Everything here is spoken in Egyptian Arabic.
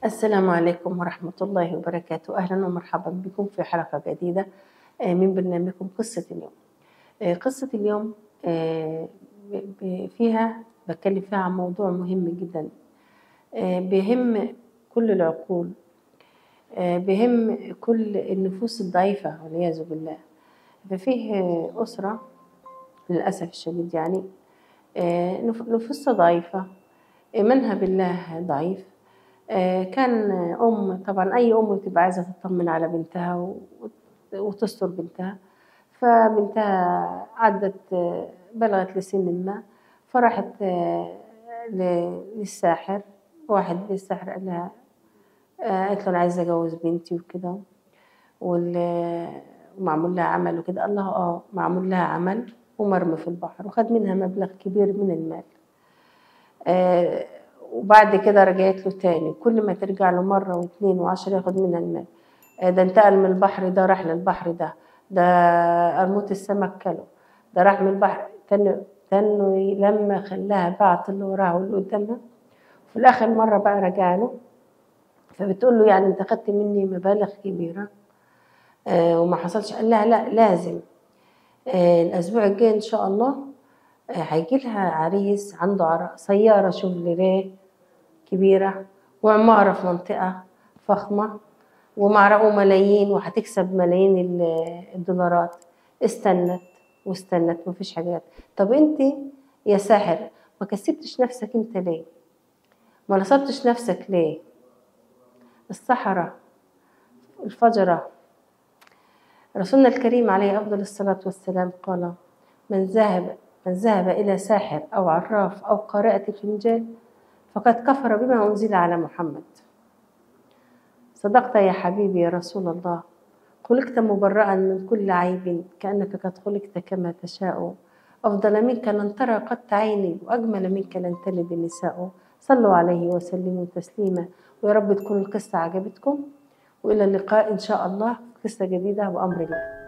السلام عليكم ورحمة الله وبركاته أهلا ومرحبا بكم في حلقة جديدة آه، من برنامجكم قصة اليوم آه، قصة اليوم آه، ب- ب- فيها بتكلم فيها عن موضوع مهم جدا آه، بيهم كل العقول آه، بيهم كل النفوس الضعيفة والعياذ بالله ففيه آه، أسرة للأسف الشديد يعني آه، نف- نفوسها ضعيفة إيمانها بالله ضعيف آه، كان أم طبعا أي أم بتبقى عايزة تطمن على بنتها و- وتستر بنتها فبنتها عدت آه، بلغت لسن ما فراحت آه، ل- للساحر واحد للساحر قال لها آه، قالت له أنا عايزة أجوز بنتي وكده وال- ومعمول لها عمل وكده قال لها اه معمول لها عمل ومرمي في البحر وخد منها مبلغ كبير من المال آه، وبعد كده رجعت له تاني كل ما ترجع له مرة واثنين وعشرة ياخد منها المال آه، ده انتقل من البحر ده راح للبحر ده ده قرموط السمك كله ده راح من البحر تاني تاني لما خلاها بعت اللي وراها واللي قدامها في الآخر مرة بقى رجع له فبتقول له يعني انت خدت مني مبالغ كبيرة آه، وما حصلش قال لها لا لازم آه، الأسبوع الجاي إن شاء الله آه، هيجي لها عريس عنده عر- سيارة شوفليريه كبيرة وعمارة في منطقة فخمة ومعرقه ملايين وهتكسب ملايين ال- الدولارات استنت واستنت مفيش حاجات طب انت يا ساحر ما كسبتش نفسك انت ليه ما نصبتش نفسك ليه السحرة الفجرة رسولنا الكريم عليه أفضل الصلاة والسلام قال من ذهب من ذهب إلى ساحر أو عراف أو قارئة فنجان فقد كفر بما أنزل على محمد صدقت يا حبيبي يا رسول الله خلقت مبرأ من كل عيب كأنك قد خلقت كما تشاء أفضل منك لن ترى قط عيني وأجمل منك لن تلد النساء صلوا عليه وسلموا تسليما ويا رب تكون القصة عجبتكم وإلى اللقاء إن شاء الله في قصة جديدة بأمر الله